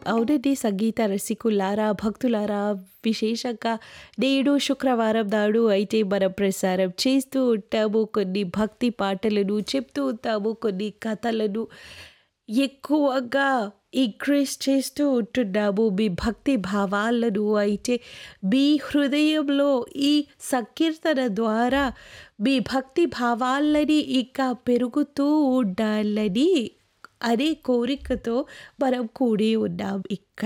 అవునండి. సంగీత రసికులారా, భక్తులారా విశేషంగా నేడు శుక్రవారం నాడు అయితే మనం ప్రసారం చేస్తూ ఉంటాము కొన్ని భక్తి పాటలను, చెప్తూ ఉంటాము కొన్ని కథలను. ఎక్కువగా ఇంక్రీజ్ చేస్తూ ఉంటున్నాము మీ భక్తి భావాలను అయితే మీ హృదయంలో ఈ సంకీర్తన ద్వారా మీ భక్తి భావాలని ఇంకా పెరుగుతూ ఉండాలని అనే కోరికతో మనం కూడి ఉన్నాం ఇక్కడ.